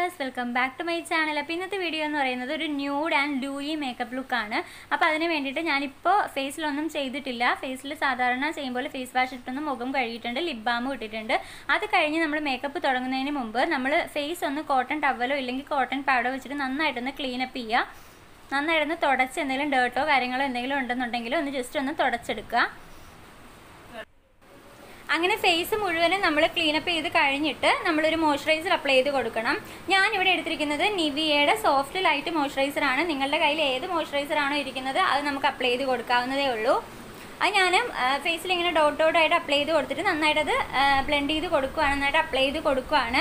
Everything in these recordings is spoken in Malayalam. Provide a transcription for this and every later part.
viewers welcome back to my channel അപ്പോൾ ഇന്നത്തെ വീഡിയോ എന്ന് പറയുന്നത് ഒരു ന്യൂഡ് ആൻഡ് ഡൂയി മേക്കപ്പ് ലുക്കാണ് അപ്പോൾ അതിന് വേണ്ടിയിട്ട് ഞാനിപ്പോൾ ഫേസിലൊന്നും ചെയ്തിട്ടില്ല ഫേസിൽ സാധാരണ ചെയ്യുമ്പോൾ ഫേസ് വാഷ് ഇട്ടൊന്ന് മുഖം കഴുകിയിട്ടുണ്ട് ലിപ് ബാമും ഇട്ടിട്ടുണ്ട് അത് കഴിഞ്ഞ് നമ്മൾ മേക്കപ്പ് തുടങ്ങുന്നതിന് മുമ്പ് നമ്മൾ ഫേസ് ഒന്ന് കോട്ടൺ ടവലോ ഇല്ലെങ്കിൽ കോട്ടൺ പാഡോ വെച്ചിട്ട് നന്നായിട്ടൊന്ന് ക്ലീനപ്പ് ചെയ്യുക നന്നായിട്ടൊന്ന് തുടച്ച് എന്തെങ്കിലും ഡേർട്ടോ കാര്യങ്ങളോ എന്തെങ്കിലും ഉണ്ടെന്നുണ്ടെങ്കിൽ ഒന്ന് ജസ്റ്റ് ഒന്ന് തുടച്ചെടുക്കുക അങ്ങനെ ഫേസ് മുഴുവനും നമ്മൾ ക്ലീനപ്പ് ചെയ്ത് കഴിഞ്ഞിട്ട് നമ്മളൊരു മോയ്സ്ചറൈസർ അപ്ലൈ ചെയ്ത് കൊടുക്കണം ഞാനിവിടെ എടുത്തിരിക്കുന്നത് നിവിയയുടെ സോഫ്റ്റ് ലൈറ്റ് മോയ്സ്ചറൈസർ ആണ് നിങ്ങളുടെ കയ്യിൽ ഏത് മോയ്സ്ചറൈസർ ആണോ ഇരിക്കുന്നത് അത് നമുക്ക് അപ്ലൈ ചെയ്ത് കൊടുക്കാവുന്നതേ ഉള്ളൂ അത് ഞാൻ ഫേസിൽ ഇങ്ങനെ ഡോട്ട് ഡോട്ട് ആയിട്ട് അപ്ലൈ ചെയ്ത് കൊടുത്തിട്ട് നന്നായിട്ട് അത് ബ്ലെൻഡ് ചെയ്ത് കൊടുക്കുകയാണ് നന്നായിട്ട് അപ്ലൈ ചെയ്ത് കൊടുക്കുകയാണ്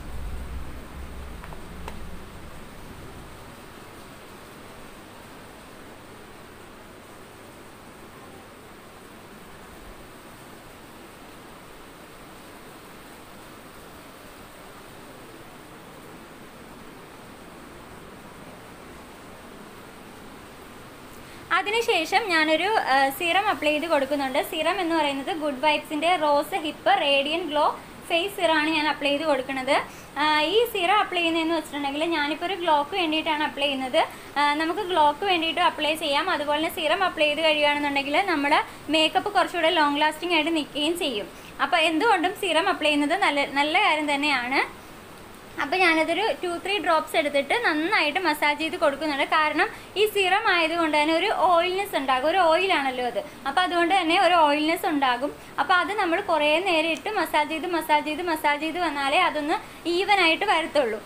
അതിനുശേഷം ഞാനൊരു സിറം അപ്ലൈ ചെയ്ത് കൊടുക്കുന്നുണ്ട് സിറം എന്ന് പറയുന്നത് ഗുഡ് വൈബ്സിൻ്റെ rose hip radiant glow face സിറാണ് ഞാൻ അപ്ലൈ ചെയ്ത് കൊടുക്കുന്നത് ഈ സിറം അപ്ലൈ ചെയ്യുന്നതെന്ന് വെച്ചിട്ടുണ്ടെങ്കിൽ ഞാനിപ്പോൾ ഒരു ഗ്ലോക്ക് വേണ്ടിയിട്ടാണ് അപ്ലൈ ചെയ്യുന്നത് നമുക്ക് ഗ്ലോക്ക് വേണ്ടിയിട്ട് അപ്ലൈ ചെയ്യാം അതുപോലെ തന്നെ സിറം അപ്ലൈ ചെയ്ത് കഴിയുകയാണെന്നുണ്ടെങ്കിൽ നമ്മുടെ മേക്കപ്പ് കുറച്ചുകൂടെ ലോങ് ലാസ്റ്റിംഗ് ആയിട്ട് നിൽക്കുകയും ചെയ്യും അപ്പോൾ എന്തുകൊണ്ടും സിറം അപ്ലൈ ചെയ്യുന്നത് നല്ല നല്ല കാര്യം തന്നെയാണ് അപ്പോൾ ഞാനതൊരു ടു ത്രീ ഡ്രോപ്സ് എടുത്തിട്ട് നന്നായിട്ട് മസാജ് ചെയ്ത് കൊടുക്കുന്നുണ്ട് കാരണം ഈ സിറം ആയതുകൊണ്ട് തന്നെ ഒരു ഓയിൽനെസ് ഉണ്ടാകും ഒരു ഓയിലാണല്ലോ അത് അപ്പോൾ അതുകൊണ്ട് തന്നെ ഒരു ഓയിൽനെസ് ഉണ്ടാകും അപ്പോൾ അത് നമ്മൾ കുറേ നേരം ഇട്ട് മസാജ് ചെയ്ത് മസാജ് ചെയ്ത് മസാജ് ചെയ്ത് വന്നാലേ അതൊന്ന് ഈവൻ ആയിട്ട് വരത്തുള്ളൂ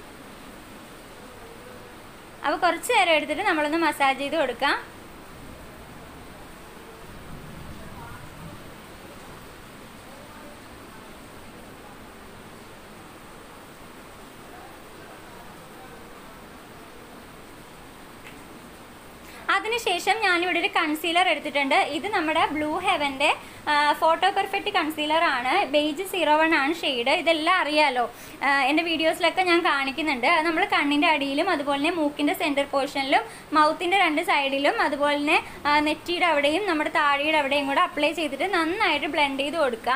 അപ്പോൾ കുറച്ച് നേരം എടുത്തിട്ട് നമ്മളൊന്ന് മസാജ് ചെയ്ത് കൊടുക്കാം അതിനുശേഷം ഞാനിവിടെ ഒരു കൺസീലർ എടുത്തിട്ടുണ്ട് ഇത് നമ്മുടെ ബ്ലൂ ഹെവൻ്റെ ഫോട്ടോ പെർഫെക്റ്റ് കൺസീലർ ആണ് ബേജ് സീറോ വൺ ആണ് ഷെയ്ഡ് ഇതെല്ലാം അറിയാലോ എൻ്റെ വീഡിയോസിലൊക്കെ ഞാൻ കാണിക്കുന്നുണ്ട് അത് നമ്മൾ കണ്ണിൻ്റെ അടിയിലും അതുപോലെ തന്നെ മൂക്കിൻ്റെ സെൻറ്റർ പോർഷനിലും മൗത്തിൻ്റെ രണ്ട് സൈഡിലും അതുപോലെ തന്നെ നെറ്റിയുടെ അവിടെയും നമ്മുടെ താടിയുടെ അവിടെയും കൂടെ അപ്ലൈ ചെയ്തിട്ട് നന്നായിട്ട് ബ്ലെൻഡ് ചെയ്ത് കൊടുക്കുക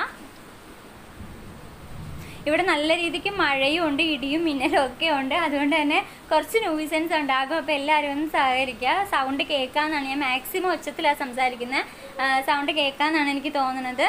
ഇവിടെ നല്ല രീതിക്ക് മഴയും ഉണ്ട് ഇടിയും മിന്നലും ഒക്കെ ഉണ്ട് അതുകൊണ്ട് തന്നെ കുറച്ച് ന്യൂസൻസ് ഉണ്ടാകും അപ്പോൾ എല്ലാവരും ഒന്ന് സഹകരിക്കുക സൗണ്ട് കേൾക്കാമെന്നാണ് ഞാൻ മാക്സിമം ഉച്ചത്തിലാണ് സംസാരിക്കുന്നത് സൗണ്ട് കേൾക്കാമെന്നാണ് എനിക്ക് തോന്നുന്നത്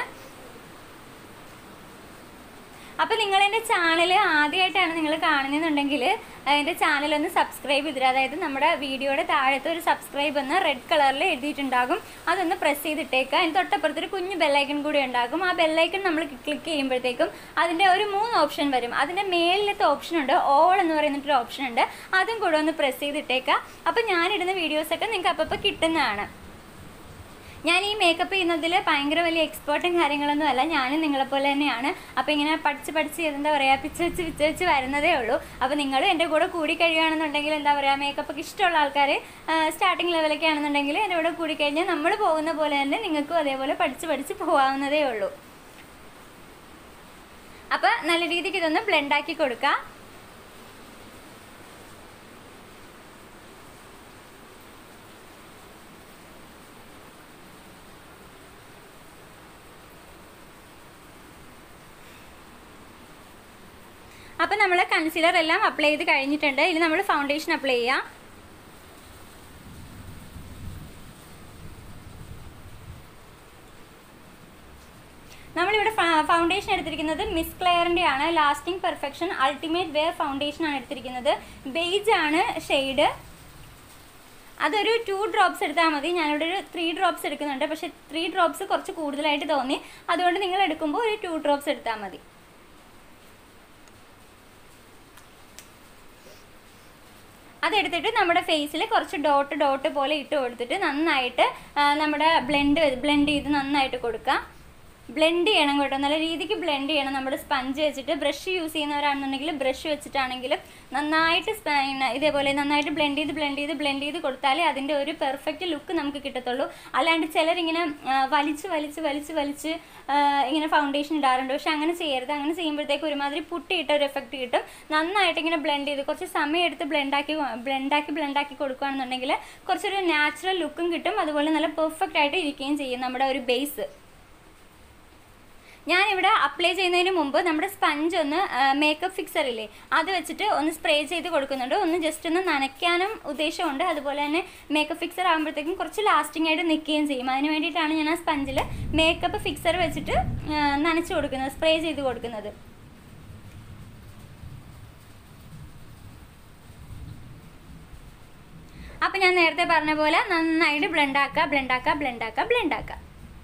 അപ്പോൾ നിങ്ങൾ എൻ്റെ ചാനൽ ആദ്യമായിട്ടാണ് നിങ്ങൾ കാണുന്നതെന്നുണ്ടെങ്കിൽ എൻ്റെ ചാനൽ ഒന്ന് സബ്സ്ക്രൈബ് ചെയ്തിട്ട് അതായത് നമ്മുടെ വീഡിയോയുടെ താഴത്ത് ഒരു സബ്സ്ക്രൈബ് എന്ന് റെഡ് കളറിൽ എഴുതിയിട്ടുണ്ടാകും അതൊന്ന് പ്രസ് ചെയ്തിട്ടേക്കുക അതിന് തൊട്ടപ്പുറത്തൊരു കുഞ്ഞ് ബെല്ലൈക്കൺ കൂടി ഉണ്ടാകും ആ ബെല്ലൈക്കൺ നമ്മൾ ക്ലിക്ക് ചെയ്യുമ്പോഴത്തേക്കും അതിൻ്റെ ഒരു മൂന്ന് ഓപ്ഷൻ വരും അതിൻ്റെ മേലിലത്തെ ഓപ്ഷൻ ഉണ്ട് ഓൾ എന്ന് പറയുന്നിട്ടൊരു ഓപ്ഷൻ ഉണ്ട് അതും കൂടെ ഒന്ന് പ്രസ് ചെയ്തിട്ടേക്കുക അപ്പോൾ ഞാനിടുന്ന വീഡിയോസൊക്കെ നിങ്ങൾക്ക് അപ്പോൾ കിട്ടുന്നതാണ് ഞാൻ ഈ മേക്കപ്പ് ചെയ്യുന്നതിൽ ഭയങ്കര വലിയ എക്സ്പേർട്ടും കാര്യങ്ങളൊന്നും അല്ല ഞാനും നിങ്ങളെപ്പോലെ തന്നെയാണ് അപ്പോൾ ഇങ്ങനെ പഠിച്ച് പഠിച്ച് എന്താ പറയുക പിച്ച് വെച്ച് പിച്ച് വെച്ച് വരുന്നതേ ഉള്ളൂ അപ്പോൾ നിങ്ങളും എൻ്റെ കൂടെ കൂടി കഴിയുകയാണെന്നുണ്ടെങ്കിൽ എന്താ പറയുക മേക്കപ്പൊക്കെ ഇഷ്ടമുള്ള ആൾക്കാർ സ്റ്റാർട്ടിങ് ലെവലൊക്കെ ആണെന്നുണ്ടെങ്കിൽ എൻ്റെ കൂടെ കൂടി കഴിഞ്ഞാൽ നമ്മൾ പോകുന്ന പോലെ തന്നെ നിങ്ങൾക്കും അതേപോലെ പഠിച്ച് പഠിച്ച് പോകാവുന്നതേ ഉള്ളൂ അപ്പോൾ നല്ല രീതിക്ക് ഇതൊന്ന് ബ്ലെൻഡാക്കി കൊടുക്കുക അപ്പോൾ നമ്മൾ കൺസീലർ എല്ലാം അപ്ലൈ ചെയ്ത് കഴിഞ്ഞിട്ടുണ്ട് ഇനി നമ്മൾ ഫൗണ്ടേഷൻ അപ്ലൈ ചെയ്യാം നമ്മളിവിടെ ഫൗണ്ടേഷൻ എടുത്തിരിക്കുന്നത് മിസ് ക്ലെയറിൻ്റെ ആണ് lasting perfection ultimate wear foundation ആണ് എടുത്തിരിക്കുന്നത് ബേജ് ആണ് ഷെയ്ഡ് അതൊരു ടു ഡ്രോപ്സ് എടുത്താൽ മതി ഞാനിവിടെ ഒരു ത്രീ ഡ്രോപ്സ് എടുക്കുന്നുണ്ട് പക്ഷേ ത്രീ ഡ്രോപ്സ് കുറച്ച് കൂടുതലായിട്ട് തോന്നി അതുകൊണ്ട് നിങ്ങൾ എടുക്കുമ്പോൾ ഒരു ടു ഡ്രോപ്സ് എടുത്താൽ മതി അതെടുത്തിട്ട് നമ്മുടെ ഫേസിൽ കുറച്ച് ഡോട്ട് ഡോട്ട് പോലെ ഇട്ട് കൊടുത്തിട്ട് നന്നായിട്ട് നമ്മുടെ ബ്ലെൻഡ് ബ്ലെൻഡ് ചെയ്ത് നന്നായിട്ട് കൊടുക്കുക ബ്ലെൻഡ് ചെയ്യണം കേട്ടോ നല്ല രീതിക്ക് ബ്ലെൻഡ് ചെയ്യണം നമ്മുടെ സ്പഞ്ച് വെച്ചിട്ട് ബ്രഷ് യൂസ് ചെയ്യുന്നവരാണെന്നുണ്ടെങ്കിൽ ബ്രഷ് വെച്ചിട്ടാണെങ്കിലും നന്നായിട്ട് ഇതേപോലെ നന്നായിട്ട് ബ്ലെൻഡ് ചെയ്ത് ബ്ലെൻഡ് ചെയ്ത് ബ്ലെൻഡ് ചെയ്ത് കൊടുത്താലേ അതിൻ്റെ ഒരു പെർഫെക്റ്റ് ലുക്ക് നമുക്ക് കിട്ടത്തുള്ളൂ അല്ലാണ്ട് ചിലരിങ്ങനെ വലിച്ച് വലിച്ച് വലിച്ച് വലിച്ച് ഇങ്ങനെ ഫൗണ്ടേഷൻ ഇടാറുണ്ട് പക്ഷെ അങ്ങനെ ചെയ്യരുത് അങ്ങനെ ചെയ്യുമ്പോഴത്തേക്ക് ഒരുമാതിരി പുട്ടിയിട്ട ഒരു എഫക്റ്റ് കിട്ടും നന്നായിട്ട് ഇങ്ങനെ ബ്ലെൻഡ് ചെയ്ത് കുറച്ച് സമയം എടുത്ത് ബ്ലെൻഡാക്കി ബ്ലെൻഡാക്കി ബ്ലെൻഡാക്കി കൊടുക്കുകയാണെന്നുണ്ടെങ്കിൽ കുറച്ചൊരു നാച്ചുറൽ ലുക്കും കിട്ടും അതുപോലെ നല്ല പെർഫെക്റ്റ് ആയിട്ട് ഇരിക്കുകയും ചെയ്യും നമ്മുടെ ഒരു ബേസ് ഞാനിവിടെ അപ്ലൈ ചെയ്യുന്നതിന് മുമ്പ് നമ്മുടെ സ്പഞ്ച് ഒന്ന് മേക്കപ്പ് ഫിക്സർ ഇല്ലേ അത് വെച്ചിട്ട് ഒന്ന് സ്പ്രേ ചെയ്ത് കൊടുക്കുന്നുണ്ട് ഒന്ന് ജസ്റ്റ് ഒന്ന് നനയ്ക്കാനും ഉദ്ദേശമുണ്ട് അതുപോലെ തന്നെ മേക്കപ്പ് ഫിക്സർ ആകുമ്പോഴത്തേക്കും കുറച്ച് ലാസ്റ്റിംഗ് ആയിട്ട് നിൽക്കുകയും ചെയ്യും അതിന് വേണ്ടിയിട്ടാണ് ഞാൻ ആ സ്പഞ്ചിൽ മേക്കപ്പ് ഫിക്സർ വെച്ചിട്ട് ആ, നനച്ച് കൊടുക്കുന്നത് സ്പ്രേ ചെയ്ത് കൊടുക്കുന്നത് അപ്പം ഞാൻ നേരത്തെ പറഞ്ഞ പോലെ നന്നായിട്ട് ബ്ലെൻഡ് ആക്കുക ബ്ലെൻഡ് ആക്കുക ബ്ലെൻഡ് ആക്കുക ബ്ലെൻഡ് ആക്കുക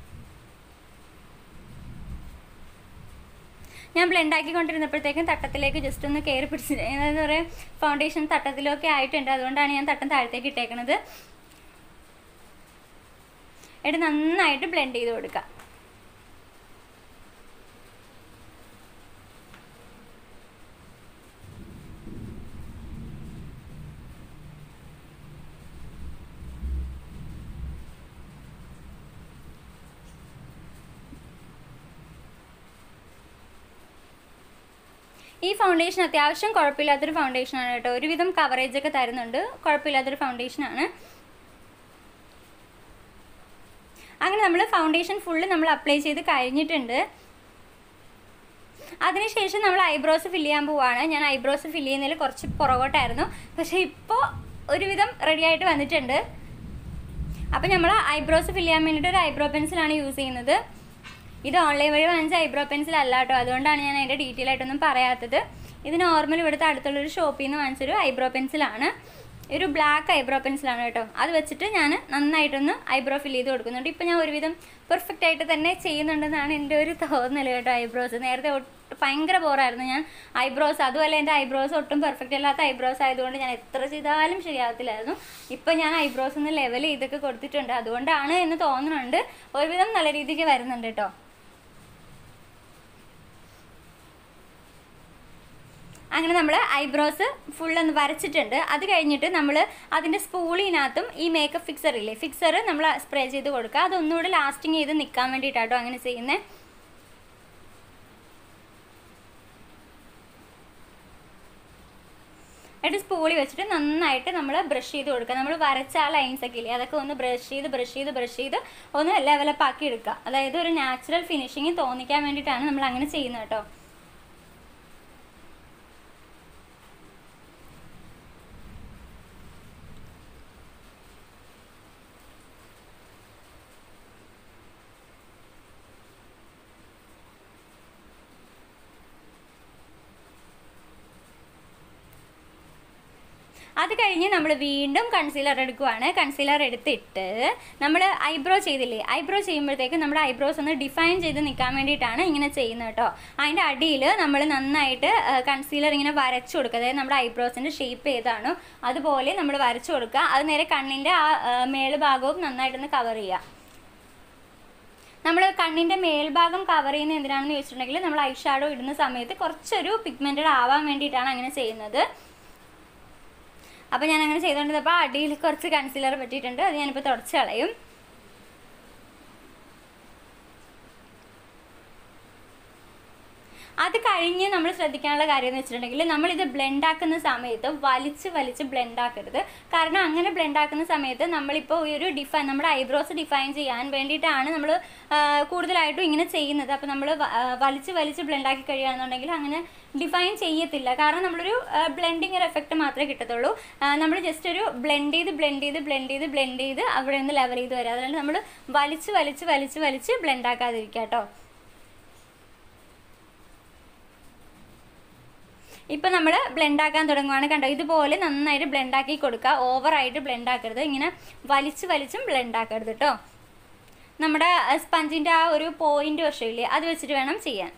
ഞാൻ ബ്ലെൻഡ് ആക്കിക്കൊണ്ടിരുന്നപ്പോഴത്തേക്കും തട്ടത്തിലേക്ക് ജസ്റ്റ് ഒന്ന് കയറി പിടിച്ച് എന്താ പറയുക ഫൗണ്ടേഷൻ തട്ടത്തിലൊക്കെ ആയിട്ടുണ്ട് അതുകൊണ്ടാണ് ഞാൻ തട്ടം താഴത്തേക്ക് ഇട്ടേക്കണത് എന്നിട്ട് നന്നായിട്ട് ബ്ലെൻഡ് ചെയ്ത് കൊടുക്കുക ഈ ഫൗണ്ടേഷൻ അത്യാവശ്യം കുഴപ്പമില്ലാത്തൊരു ഫൗണ്ടേഷനാണ് കേട്ടോ ഒരുവിധം കവറേജ് ഒക്കെ തരുന്നുണ്ട് കുഴപ്പമില്ലാത്തൊരു ഫൗണ്ടേഷനാണ് അങ്ങനെ നമ്മൾ ഫൗണ്ടേഷൻ ഫുള്ള് നമ്മൾ അപ്ലൈ ചെയ്ത് കഴിഞ്ഞിട്ടുണ്ട് അതിനുശേഷം നമ്മൾ ഐബ്രോസ് ഫില്ല് ചെയ്യാൻ പോവാണ് ഞാൻ ഐബ്രോസ് ഫില്ല് ചെയ്യുന്നതിൽ കുറച്ച് പുറകോട്ടായിരുന്നു പക്ഷേ ഇപ്പോൾ ഒരുവിധം റെഡി ആയിട്ട് വന്നിട്ടുണ്ട് അപ്പോൾ നമ്മൾ ഐബ്രോസ് ഫില്ല് ചെയ്യാൻ വേണ്ടിയിട്ട് ഒരു ഐബ്രോ പെൻസിലാണ് യൂസ് ചെയ്യുന്നത് ഇത് ഓൺലൈൻ വഴി വാങ്ങിച്ച ഐബ്രോ പെൻസിൽ അല്ല കേട്ടോ അതുകൊണ്ടാണ് ഞാൻ അതിൻ്റെ ഡീറ്റെയിൽ ആയിട്ടൊന്നും പറയാത്തത് ഇത് നോർമൽ ഇവിടുത്തെ അടുത്തുള്ളൊരു ഷോപ്പിൽ നിന്ന് വാങ്ങിച്ചൊരു ഐബ്രോ പെൻസിലാണ് ഒരു ബ്ലാക്ക് ഐബ്രോ പെൻസിലാണ് കേട്ടോ അത് വെച്ചിട്ട് ഞാൻ നന്നായിട്ടൊന്ന് ഐബ്രോ ഫിൽ ചെയ്ത് കൊടുക്കുന്നുണ്ട് ഇപ്പം ഞാൻ ഒരുവിധം പെർഫെക്റ്റ് ആയിട്ട് തന്നെ ചെയ്യുന്നുണ്ടെന്നാണ് എൻ്റെ ഒരു തോന്നൽ കേട്ടോ ഐബ്രോസ് നേരത്തെ ഒട്ട് ഭയങ്കര ബോറായിരുന്നു ഞാൻ ഐബ്രോസ് അതുമല്ല എൻ്റെ ഐബ്രോസ് ഒട്ടും പെർഫെക്റ്റ് അല്ലാത്ത ഐബ്രോസ് ആയതുകൊണ്ട് ഞാൻ എത്ര ചെയ്താലും ശരിയാകത്തില്ലായിരുന്നു ഇപ്പം ഞാൻ ഐബ്രോസ് ഒന്ന് ലെവൽ ചെയ്തൊക്കെ കൊടുത്തിട്ടുണ്ട് അതുകൊണ്ടാണ് എന്ന് തോന്നുന്നുണ്ട് ഒരുവിധം നല്ല രീതിക്ക് വരുന്നുണ്ട് കേട്ടോ അങ്ങനെ നമ്മൾ ഐബ്രോസ് ഫുൾ ഒന്ന് വരച്ചിട്ടുണ്ട് അത് കഴിഞ്ഞിട്ട് നമ്മൾ അതിൻ്റെ സ്പൂളിനകത്തും ഈ മേക്കപ്പ് ഫിക്സർ ഇല്ലേ ഫിക്സർ നമ്മൾ സ്പ്രേ ചെയ്ത് കൊടുക്കുക അതൊന്നുകൂടെ ലാസ്റ്റിങ് ചെയ്ത് നിൽക്കാൻ വേണ്ടിയിട്ടാട്ടോ അങ്ങനെ ചെയ്യുന്നത് എന്നിട്ട് സ്പൂളി വെച്ചിട്ട് നന്നായിട്ട് നമ്മൾ ബ്രഷ് ചെയ്ത് കൊടുക്കുക നമ്മൾ വരച്ച ആ ലൈൻസ് ഒക്കെ ഇല്ലേ അതൊക്കെ ഒന്ന് ബ്രഷ് ചെയ്ത് ബ്രഷ് ചെയ്ത് ബ്രഷ് ചെയ്ത് ഒന്ന് ലെവലപ്പ് ആക്കി എടുക്കുക അതായത് ഒരു നാച്ചുറൽ ഫിനിഷിങ് തോന്നിക്കാൻ വേണ്ടിയിട്ടാണ് നമ്മൾ അങ്ങനെ ചെയ്യുന്നത് കേട്ടോ അത് കഴിഞ്ഞ് നമ്മൾ വീണ്ടും കൺസീലർ എടുക്കുവാണ് കൺസീലർ എടുത്തിട്ട് നമ്മൾ ഐബ്രോ ചെയ്തില്ലേ ഐബ്രോ ചെയ്യുമ്പോഴത്തേക്ക് നമ്മുടെ ഐബ്രോസ് ഒന്ന് ഡിഫൈൻ ചെയ്ത് നിൽക്കാൻ വേണ്ടിയിട്ടാണ് ഇങ്ങനെ ചെയ്യുന്നത് കേട്ടോ അതിൻ്റെ അടിയിൽ നമ്മൾ നന്നായിട്ട് കൺസീലർ ഇങ്ങനെ വരച്ചു കൊടുക്കുക അതായത് നമ്മുടെ ഐബ്രോസിൻ്റെ ഷേപ്പ് ഏതാണോ അതുപോലെ നമ്മൾ വരച്ചു കൊടുക്കുക അത് നേരെ കണ്ണിൻ്റെ ആ ആ, മേൽഭാഗവും നന്നായിട്ടൊന്ന് കവർ ചെയ്യുക നമ്മൾ കണ്ണിൻ്റെ മേൽഭാഗം കവർ ചെയ്യുന്നത് എന്തിനാണെന്ന് ചോദിച്ചിട്ടുണ്ടെങ്കിൽ നമ്മൾ ഐ ഷാഡോ ഇടുന്ന സമയത്ത് കുറച്ചൊരു പിഗ്മെൻറ്റഡ് ആവാൻ വേണ്ടിയിട്ടാണ് അങ്ങനെ ചെയ്യുന്നത് അപ്പോൾ ഞാൻ അങ്ങനെ ചെയ്തുകൊണ്ടിരുന്നപ്പോൾ അടിയിൽ കുറച്ച് കൺസീലർ പറ്റിയിട്ടുണ്ട് അത് ഞാനിപ്പോൾ തുടച്ച് കളയും അത് കഴിഞ്ഞ് നമ്മൾ ശ്രദ്ധിക്കാനുള്ള കാര്യം എന്ന് വെച്ചിട്ടുണ്ടെങ്കിൽ നമ്മളിത് ബ്ലെൻഡ് ആക്കുന്ന സമയത്ത് വലിച്ച് വലിച്ച് ബ്ലെൻഡ് ആക്കരുത് കാരണം അങ്ങനെ ബ്ലെൻഡ് ആക്കുന്ന സമയത്ത് നമ്മളിപ്പോൾ ഒരു ഡിഫൈൻ നമ്മുടെ ഐബ്രോസ് ഡിഫൈൻ ചെയ്യാൻ വേണ്ടിയിട്ടാണ് നമ്മൾ കൂടുതലായിട്ടും ഇങ്ങനെ ചെയ്യുന്നത് അപ്പോൾ നമ്മൾ വലിച്ച് വലിച്ച് ബ്ലെൻഡ് ആക്കി കഴിയുകയാണെന്നുണ്ടെങ്കിൽ അങ്ങനെ ഡിഫൈൻ ചെയ്യത്തില്ല കാരണം നമ്മളൊരു ബ്ലെൻഡിങ് ഒരു എഫക്റ്റ് മാത്രമേ കിട്ടത്തുള്ളൂ നമ്മൾ ജസ്റ്റ് ഒരു ബ്ലെൻഡ് ചെയ്ത് ബ്ലെൻഡ് ചെയ്ത് ബ്ലെൻഡ് ചെയ്ത് ബ്ലെൻഡ് ചെയ്ത് അവിടെ നിന്ന് ലെവൽ ചെയ്ത് വരിക അതുകൊണ്ട് നമ്മൾ വലിച്ച് വലിച്ച് വലിച്ച് വലിച്ച് ബ്ലെൻഡ് ആക്കാതിരിക്കുക കേട്ടോ ഇപ്പം നമ്മൾ ബ്ലെൻഡ് ആക്കാൻ തുടങ്ങുവാണ് കണ്ടോ ഇതുപോലെ നന്നായിട്ട് ബ്ലെൻഡ് ആക്കി കൊടുക്കുക ഓവറായിട്ട് ബ്ലെൻഡ് ആക്കരുത് ഇങ്ങനെ വലിച്ച് വലിച്ചും ബ്ലെൻഡ് ആക്കരുത് കേട്ടോ നമ്മുടെ സ്പഞ്ചിൻ്റെ ആ ഒരു പോയിന്റ് വശമില്ലേ അത് വെച്ചിട്ട് വേണം ചെയ്യാൻ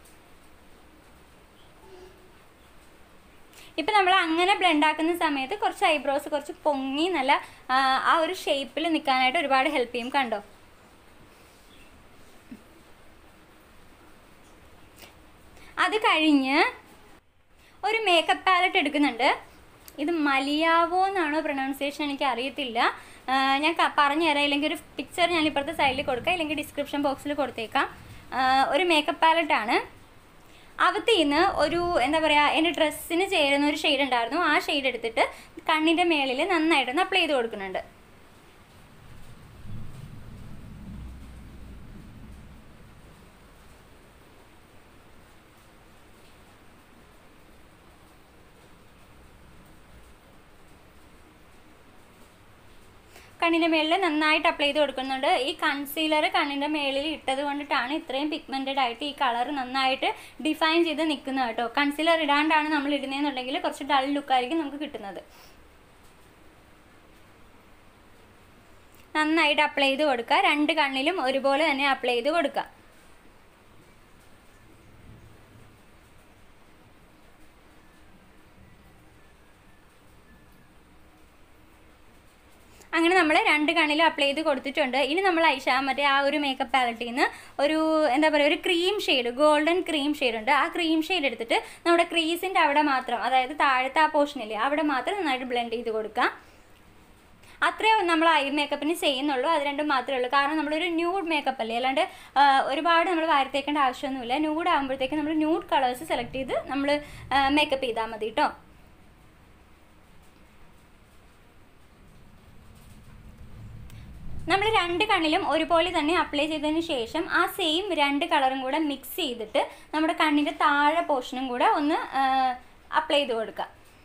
ഇപ്പം നമ്മൾ അങ്ങനെ ബ്ലെൻഡ് ആക്കുന്ന സമയത്ത് കുറച്ച് ഐബ്രോസ് കുറച്ച് പൊങ്ങി നല്ല ആ, ആ ഒരു ഷേപ്പിൽ നിൽക്കാനായിട്ട് ഒരുപാട് ഹെൽപ്പ് ചെയ്യും കണ്ടോ അത് കഴിഞ്ഞ് ഒരു മേക്കപ്പ് പാലറ്റ് എടുക്കുന്നുണ്ട് ഇത് മലിയാവോ എന്നാണോ പ്രൊനൗൺസിയേഷൻ എനിക്ക് അറിയത്തില്ല ആ, ഞാൻ ക- പറഞ്ഞു തരാം ഇല്ലെങ്കിൽ ഒരു പിക്ചർ ഞാൻ ഇപ്പുറത്തെ സൈഡിൽ കൊടുക്കാം ഇല്ലെങ്കിൽ ഡിസ്ക്രിപ്ഷൻ ബോക്സിൽ കൊടുത്തേക്കാം ആ, ഒരു മേക്കപ്പ് പാലറ്റാണ് അവത്തിൽ നിന്ന് ഒരു എന്താ പറയുക എൻ്റെ ഡ്രസ്സിന് ചേരുന്ന ഒരു ഷെയ്ഡ് ഉണ്ടായിരുന്നു ആ ഷെയ്ഡ് എടുത്തിട്ട് കണ്ണിൻ്റെ മേളിൽ നന്നായിട്ടൊന്ന് അപ്ലൈ ചെയ്ത് കൊടുക്കുന്നുണ്ട് കണ്ണിൻ്റെ മേളിൽ നന്നായിട്ട് അപ്ലൈ ചെയ്ത് കൊടുക്കുന്നുണ്ട് ഈ കൺസീലർ കണ്ണിൻ്റെ മേളിൽ ഇട്ടത് കൊണ്ടിട്ടാണ് ഇത്രയും പിഗ്മെൻറ്റഡ് ആയിട്ട് ഈ കളർ നന്നായിട്ട് ഡിഫൈൻ ചെയ്ത് നിൽക്കുന്നത് കേട്ടോ കൺസീലർ ഇടാണ്ടാണ് നമ്മൾ ഇടുന്നതെന്നുണ്ടെങ്കിൽ കുറച്ച് ഡൾ ലുക്കായിരിക്കും നമുക്ക് കിട്ടുന്നത് നന്നായിട്ട് അപ്ലൈ ചെയ്ത് കൊടുക്കുക രണ്ട് കണ്ണിലും ഒരുപോലെ തന്നെ അപ്ലൈ ചെയ്ത് കൊടുക്കുക അങ്ങനെ നമ്മൾ രണ്ട് കണ്ണിലും അപ്ലൈ ചെയ്ത് കൊടുത്തിട്ടുണ്ട് ഇനി നമ്മൾ ഐഷ മറ്റേ ആ ഒരു മേക്കപ്പ് പാലറ്റിൽ നിന്ന് ഒരു എന്താ പറയുക ഒരു cream shade golden cream shade ഉണ്ട് ആ ക്രീം ഷെയ്ഡ് എടുത്തിട്ട് നമ്മുടെ ക്രീസിൻ്റെ അവിടെ മാത്രം അതായത് താഴത്തെ ആ പോർഷനില്ലേ അവിടെ മാത്രം നന്നായിട്ട് ബ്ലെൻഡ് ചെയ്ത് കൊടുക്കാം അത്രേ നമ്മൾ ഐ മേക്കപ്പിന് ചെയ്യുന്നുള്ളൂ അത് രണ്ടും മാത്രമേ ഉള്ളൂ കാരണം നമ്മളൊരു ന്യൂഡ് മേക്കപ്പ് അല്ലേ അല്ലാണ്ട് ആ, ഒരുപാട് നമ്മൾ വാരത്തേക്കേണ്ട ആവശ്യമൊന്നുമില്ല ന്യൂഡ് ആകുമ്പോഴത്തേക്ക് നമ്മൾ ന്യൂഡ് കളേഴ്സ് സെലക്ട് ചെയ്ത് നമ്മൾ മേക്കപ്പ് ചെയ്താൽ മതി കേട്ടോ നമ്മൾ രണ്ട് കണ്ണിലും ഒരുപോലെ തന്നെ അപ്ലൈ ചെയ്തതിന് ശേഷം ആ സെയിം രണ്ട് കളറും കൂടെ മിക്സ് ചെയ്തിട്ട് നമ്മുടെ കണ്ണിൻ്റെ താഴെ പോർഷനും കൂടെ ഒന്ന് അപ്ലൈ ചെയ്ത് കൊടുക്കുക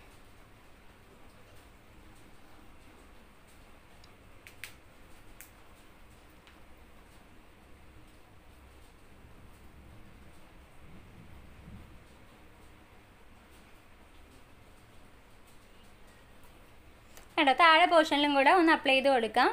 കേട്ടോ താഴെ പോർഷനിലും കൂടെ ഒന്ന് അപ്ലൈ ചെയ്ത് കൊടുക്കാം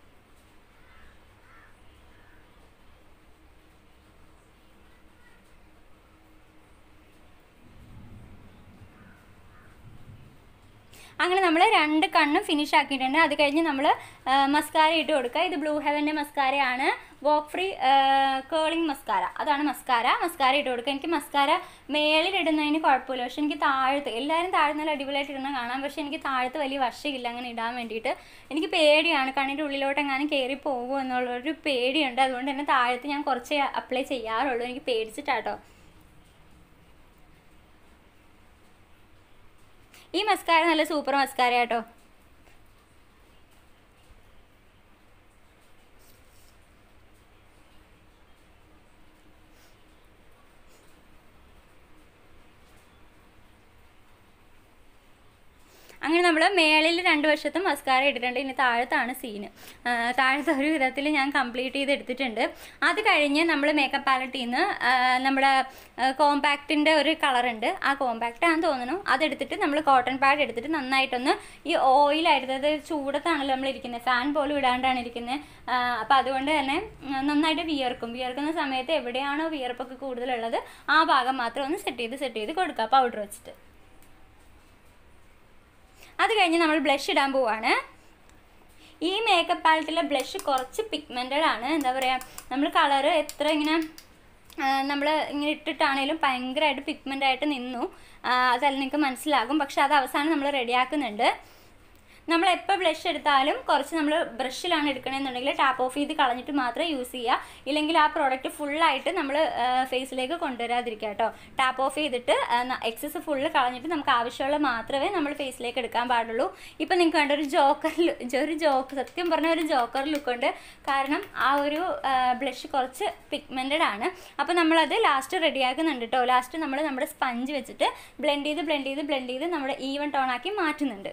അങ്ങനെ നമ്മൾ രണ്ട് കണ്ണും ഫിനിഷ് ആക്കിയിട്ടുണ്ട് അത് കഴിഞ്ഞ് നമ്മൾ മസ്കാര ഇട്ട് കൊടുക്കുക ഇത് ബ്ലൂ ഹെവൻ്റെ മസ്കാരയാണ് വോക്ക് ഫ്രീ കേളിംഗ് മസ്കാര അതാണ് മസ്കാര മസ്കാര ഇട്ട് കൊടുക്കുക എനിക്ക് മസ്കാര മേളിലിടുന്നതിന് കുഴപ്പമില്ല പക്ഷെ എനിക്ക് താഴത്ത് എല്ലാവരും താഴെ നല്ല അടിപൊളിയായിട്ട് ഇടുന്ന കാണാം പക്ഷെ എനിക്ക് താഴത്ത് വലിയ വശമില്ല അങ്ങനെ ഇടാൻ വേണ്ടിയിട്ട് എനിക്ക് പേടിയാണ് കണ്ണിൻ്റെ ഉള്ളിലോട്ട് എങ്ങാനും കയറി പോകുമോ എന്നുള്ളൊരു പേടിയുണ്ട് അതുകൊണ്ട് തന്നെ താഴത്ത് ഞാൻ കുറച്ച് അപ്ലൈ ചെയ്യാറുള്ളൂ എനിക്ക് പേടിച്ചിട്ടാട്ടോ ഈ മസ്കാര നല്ല സൂപ്പർ മസ്കാര കേട്ടോ അങ്ങനെ നമ്മൾ മേളിൽ രണ്ട് വശത്തും മസ്കാര ഇട്ടിട്ടുണ്ട് ഇനി താഴത്താണ് സീന് ആ, താഴത്തെ ഒരു വിധത്തിൽ ഞാൻ കംപ്ലീറ്റ് ചെയ്ത് എടുത്തിട്ടുണ്ട് അത് കഴിഞ്ഞ് നമ്മൾ മേക്കപ്പ് പാലറ്റിൽ നിന്ന് ആ, നമ്മുടെ കോമ്പാക്റ്റിൻ്റെ ഒരു കളറുണ്ട് ആ കോമ്പാക്റ്റ് ആണെന്ന് തോന്നുന്നു അതെടുത്തിട്ട് നമ്മൾ കോട്ടൺ പാഡ് എടുത്തിട്ട് നന്നായിട്ടൊന്ന് ഈ ഓയിലായിട്ട് അതായത് ചൂടത്താണല്ലോ നമ്മൾ ഇരിക്കുന്നത് ഫാൻ പോലും ഇടാണ്ടാണ് ഇരിക്കുന്നത് അപ്പോൾ അതുകൊണ്ട് തന്നെ ഉം, നന്നായിട്ട് വിയർക്കും വിയർക്കുന്ന സമയത്ത് എവിടെയാണോ വിയർപ്പൊക്കെ കൂടുതലുള്ളത് ആ ഭാഗം മാത്രം ഒന്ന് സെറ്റ് ചെയ്ത് സെറ്റ് ചെയ്ത് കൊടുക്കുക പൗഡർ വെച്ചിട്ട് അത് കഴിഞ്ഞ് നമ്മൾ ബ്ലഷ് ഇടാൻ പോവാണ് ഈ മേക്കപ്പ് പാലറ്റിലെ ബ്ലഷ് കുറച്ച് പിഗ്മെൻറ്റഡ് ആണ് എന്താ പറയുക നമ്മൾ കളറ് എത്ര ഇങ്ങനെ നമ്മൾ ഇങ്ങനെ ഇട്ടിട്ടാണേലും ഭയങ്കരമായിട്ട് പിഗ്മെൻ്റ് ആയിട്ട് നിന്നു ആ, അതല്ല നിങ്ങൾക്ക് മനസ്സിലാകും പക്ഷെ അത് അവസാനം നമ്മൾ റെഡിയാക്കുന്നുണ്ട് നമ്മൾ എപ്പോൾ ബ്ലഷ് എടുത്താലും കുറച്ച് നമ്മൾ ബ്രഷിലാണ് എടുക്കണമെന്നുണ്ടെങ്കിൽ ടാപ്പ് ഓഫ് ചെയ്ത് കളഞ്ഞിട്ട് മാത്രമേ യൂസ് ചെയ്യുക ഇല്ലെങ്കിൽ ആ പ്രോഡക്റ്റ് ഫുള്ളായിട്ട് നമ്മൾ ഫേസിലേക്ക് കൊണ്ടുവരാതിരിക്കുക കേട്ടോ ടാപ്പ് ഓഫ് ചെയ്തിട്ട് എക്സസ് ഫുള്ള് കളഞ്ഞിട്ട് നമുക്ക് ആവശ്യമുള്ള മാത്രമേ നമ്മൾ ഫേസിലേക്ക് എടുക്കാൻ പാടുള്ളൂ ഇപ്പം നിങ്ങൾക്ക് കണ്ട ഒരു ജോക്കർ ഒരു ജോക്ക് സത്യം പറഞ്ഞ ഒരു ജോക്കർ ലുക്കുണ്ട് കാരണം ആ ഒരു ബ്ലഷ് കുറച്ച് പിഗ്മെൻറ്റഡ് ആണ് അപ്പോൾ നമ്മളത് ലാസ്റ്റ് റെഡിയാക്കുന്നുണ്ട് കേട്ടോ ലാസ്റ്റ് നമ്മൾ നമ്മുടെ സ്പഞ്ച് വെച്ചിട്ട് ബ്ലെൻഡ് ചെയ്ത് ബ്ലെൻഡ് ചെയ്ത് ബ്ലെൻഡ് ചെയ്ത് നമ്മുടെ ഈവൻ ടോണാക്കി മാറ്റുന്നുണ്ട്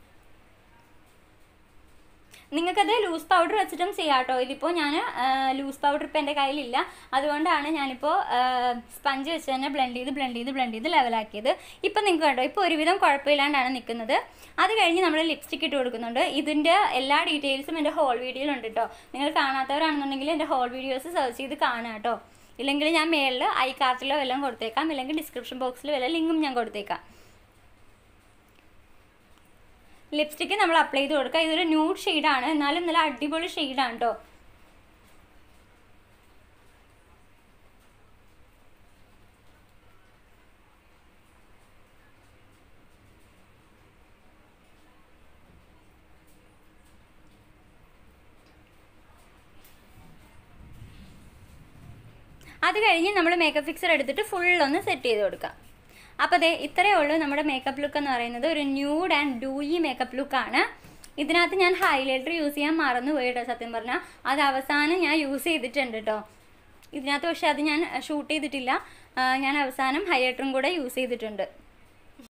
നിങ്ങൾക്കത് ലൂസ് പൗഡർ വെച്ചിട്ടും ചെയ്യാം കേട്ടോ ഇതിപ്പോൾ ഞാൻ ലൂസ് പൗഡർ ഇപ്പോൾ എൻ്റെ കയ്യിലില്ല അതുകൊണ്ടാണ് ഞാനിപ്പോൾ സ്പഞ്ച് വെച്ച് തന്നെ ബ്ലെൻഡ് ചെയ്ത് ബ്ലെൻഡ് ചെയ്ത് ബ്ലെൻഡ് ചെയ്ത് ലെവലാക്കിയത് ഇപ്പം നിങ്ങൾക്ക് കണ്ടോ ഇപ്പോൾ ഒരുവിധം കുഴപ്പമില്ലാണ്ടാണ് നിൽക്കുന്നത് അത് കഴിഞ്ഞ് നമ്മൾ ലിപ്സ്റ്റിക് ഇട്ട് കൊടുക്കുന്നുണ്ട് ഇതിൻ്റെ എല്ലാ ഡീറ്റെയിൽസും എൻ്റെ ഹോൾ വീഡിയോയിലുണ്ട് കേട്ടോ നിങ്ങൾ കാണാത്തവരാണെന്നുണ്ടെങ്കിൽ എൻ്റെ ഹോൾ വീഡിയോസ് സെർച്ച് ചെയ്ത് കാണാം കേട്ടോ ഇല്ലെങ്കിൽ ഞാൻ മേളിൽ ഐ കാർട്ടിലോ എല്ലാം കൊടുത്തേക്കാം ഇല്ലെങ്കിൽ ഡിസ്ക്രിപ്ഷൻ ബോക്സിൽ വല്ല ലിങ്കും ഞാൻ കൊടുത്തേക്കാം ലിപ്സ്റ്റിക്ക് നമ്മൾ അപ്ലൈ ചെയ്ത് കൊടുക്കുക ഇതൊരു ന്യൂഡ് ഷെയ്ഡാണ് എന്നാലും നല്ല അടിപൊളി ഷെയ്ഡാണ് കേട്ടോ അത് കഴിഞ്ഞ് നമ്മൾ മേക്കപ്പ് ഫിക്സർ എടുത്തിട്ട് ഫുൾ ഒന്ന് സെറ്റ് ചെയ്ത് കൊടുക്കാം അപ്പോൾ അതെ ഇത്രയേ ഉള്ളൂ നമ്മുടെ മേക്കപ്പ് ലുക്ക് എന്ന് പറയുന്നത് ഒരു ന്യൂഡ് ആൻഡ് ഡൂയി മേക്കപ്പ് ലുക്കാണ് ഇതിനകത്ത് ഞാൻ ഹൈലൈറ്റർ യൂസ് ചെയ്യാൻ മറന്നു പോയി കേട്ടോ സത്യം പറഞ്ഞാൽ അത് അവസാനം ഞാൻ യൂസ് ചെയ്തിട്ടുണ്ട് കേട്ടോ ഇതിനകത്ത് പക്ഷേ അത് ഞാൻ ഷൂട്ട് ചെയ്തിട്ടില്ല ആ, ഞാൻ അവസാനം ഹൈലൈറ്ററും കൂടെ യൂസ് ചെയ്തിട്ടുണ്ട്